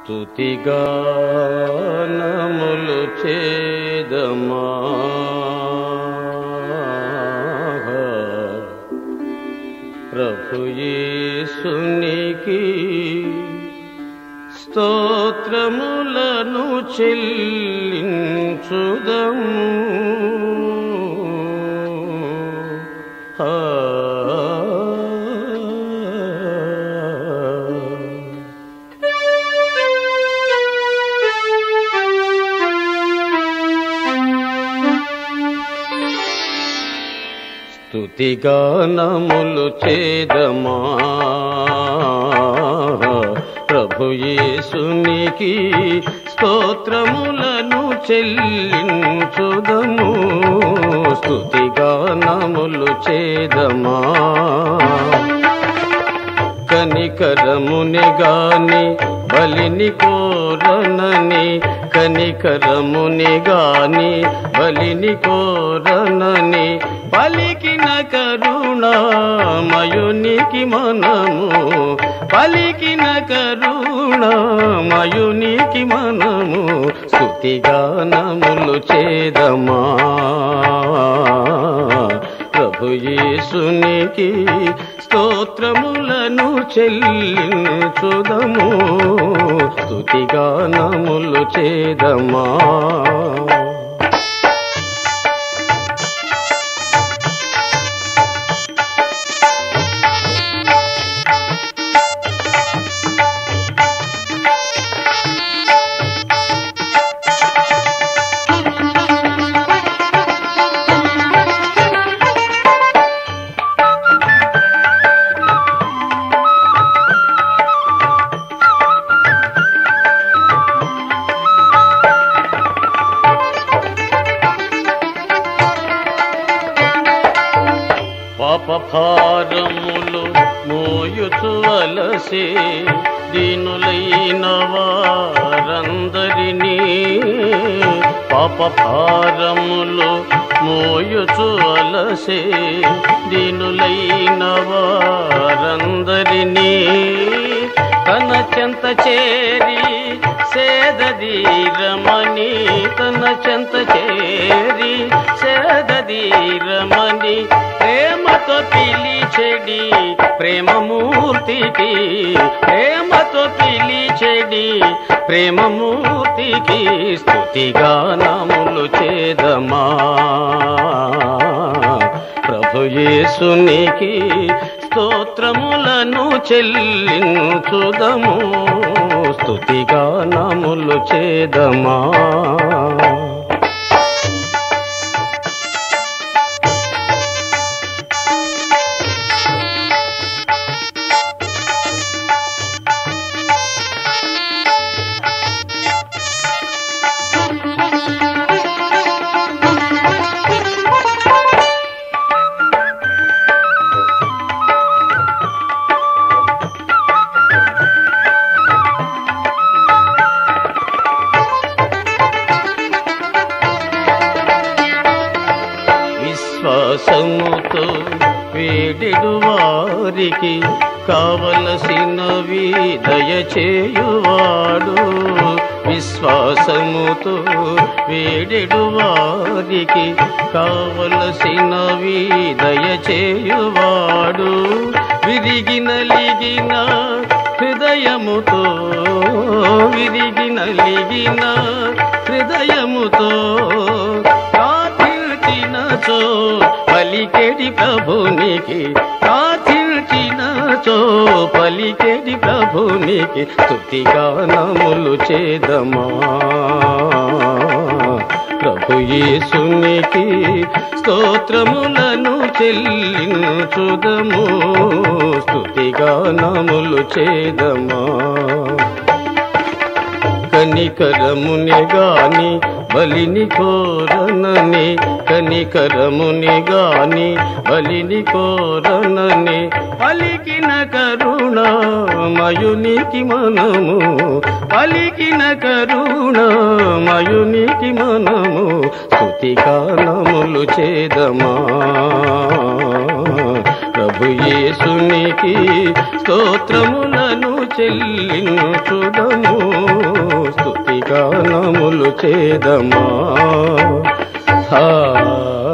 స్తుతిగానములు చేదమా ప్రభుయేసునికి స్తోత్రములను చెల్లించుదము ఆ స్తుతిగానములు చేదమా ప్రభుయేసునికి స్తోత్రములను చెల్లించుదము స్తుతిగానములు చేదమా కనికరముని గాని బలిని కోరనని కనికరముని గాని బలిని కోరనని పలికిన కరుణామయునికి మనము పలికిన కరుణామయునికి మనము స్తుతిగానములు చేదమా ప్రభుయేసునికి స్తోత్రములను చెల్లించుదము స్తుతిగానములు చేదమా పాప భారములు మోయుచు అలసే దీనులైన వారందరినీ పాప భారములు మోయుచు అలసే దీనులైన వారందరినీ తన చెంత చేరి సేదదీరమణి తన చెంత చేరి సేదదీరమణి ప్రేమతో పిలిచెడి ప్రేమమూర్తికి ప్రేమతో పిలిచెడి ప్రేమమూర్తికి స్తుతిగానములు చేదమా ప్రభుయేసునికి స్తోత్రములను చెల్లించుదము స్తుతిగానములు చేదమా విశ్వాసముతో వేడెడు వారికి కావలసినవి దయచేయువాడు విశ్వాసముతో వేడెడు వారికి కావలసినవి దయచేయువాడు విరిగిన లిగిన హృదయముతో విరిగిన లిగిన హృదయముతో ప్రార్థించినచో పలికెడి ప్రభునికి ప్రార్థించినచో పలికెడి ప్రభునికి స్తుతిగానములు చేదమా ప్రభు యేసునికి స్తోత్రములను చెల్లించుదము స్తుతిగానములు చేదమా కనికరముని గాని బలిని కోరనని కనికరముని గాని బలిని కోరనని పలికిన కరుణామయునికి మనము పలికిన కరుణామయునికి మనము స్తుతిగానములు చేదమా ప్రభు యేసునికి స్తోత్రములను చెల్లించుదము స్తుతిగానములు చేదమా హా